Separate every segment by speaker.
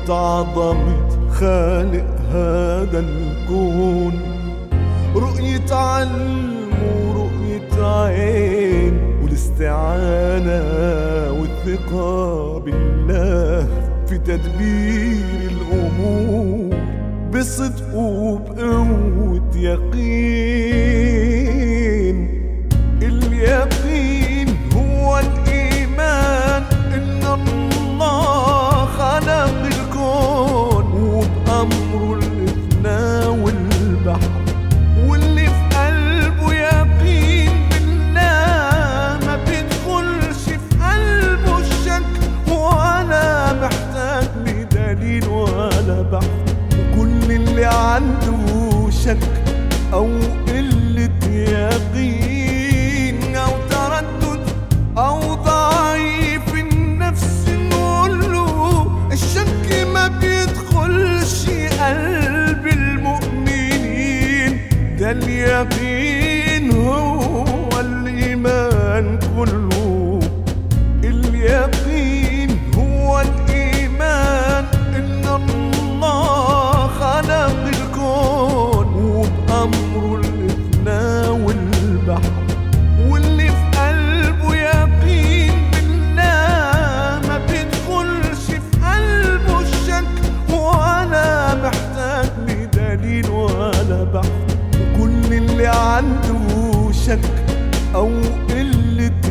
Speaker 1: عظمة خالق هذا الكون رؤية علم ورؤية عين والاستعانة والثقة بالله في تدبير الأمور بصدق وبقوة يقين اليقين هو الإيمان إن الله خلق الكون وبأمره الإثنى والبحر واللي في قلبه يقين بالله ما بيدخلش في قلبه الشك ولا محتاج لدليل ولا بحث وكل اللي عنده شك أو قلة يقين أو تردد أو ضعيف النفس نقول له الشك ما بيدخلش قلب المؤمنين ده اليقين هو الإيمان كله اليقين هو الإيمان إن الله خلق الكون وبأمره الإثنى والبحر واللي في قلبه يقين بالله ما بيدخلش في قلبه الشك ولا محتاج لدليل ولا بحث وكل اللي عنده شك أو قلة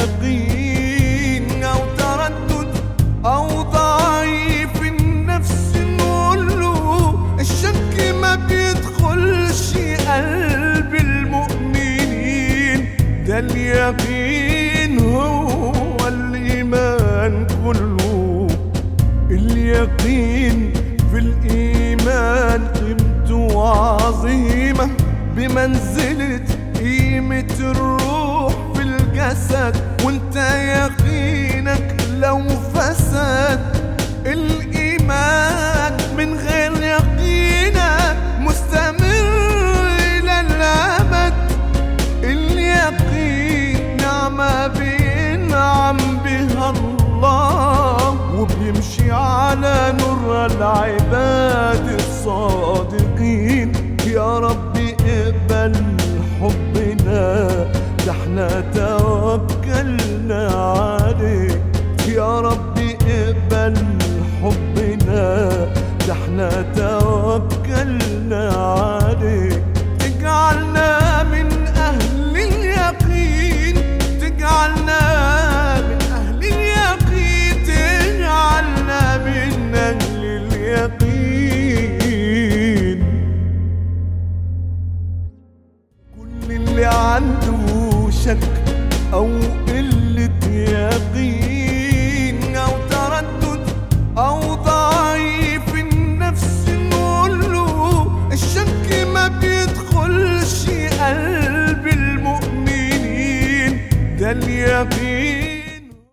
Speaker 1: يقين أو تردد أو ضعيف النفس نقول له الشك ما بيدخلش قلب المؤمنين ده اليقين هو الإيمان كله اليقين في الإيمان قيمته عظيمة بمنزلة قيمة الروح في الجسد وانت يقينك لو فسد الإيمان من غير يقينك مستمر إلى الأبد اليقين نعمة بينعم بها الله وبيمشي على نور العباد الصادقين يا ربي اقبل حبنا ده احنا توكلنا عليك يا ربي اقبل حبنا ده احنا توكلنا عليك اجعلنا من أهل اليقين تجعلنا من أهل اليقين تجعلنا من أهل اليقين كل اللي عنده شك أو قلة يقين أو تردد أو ضعيف النفس نقول له الشك ما بيدخلش قلب المؤمنين ده اليقين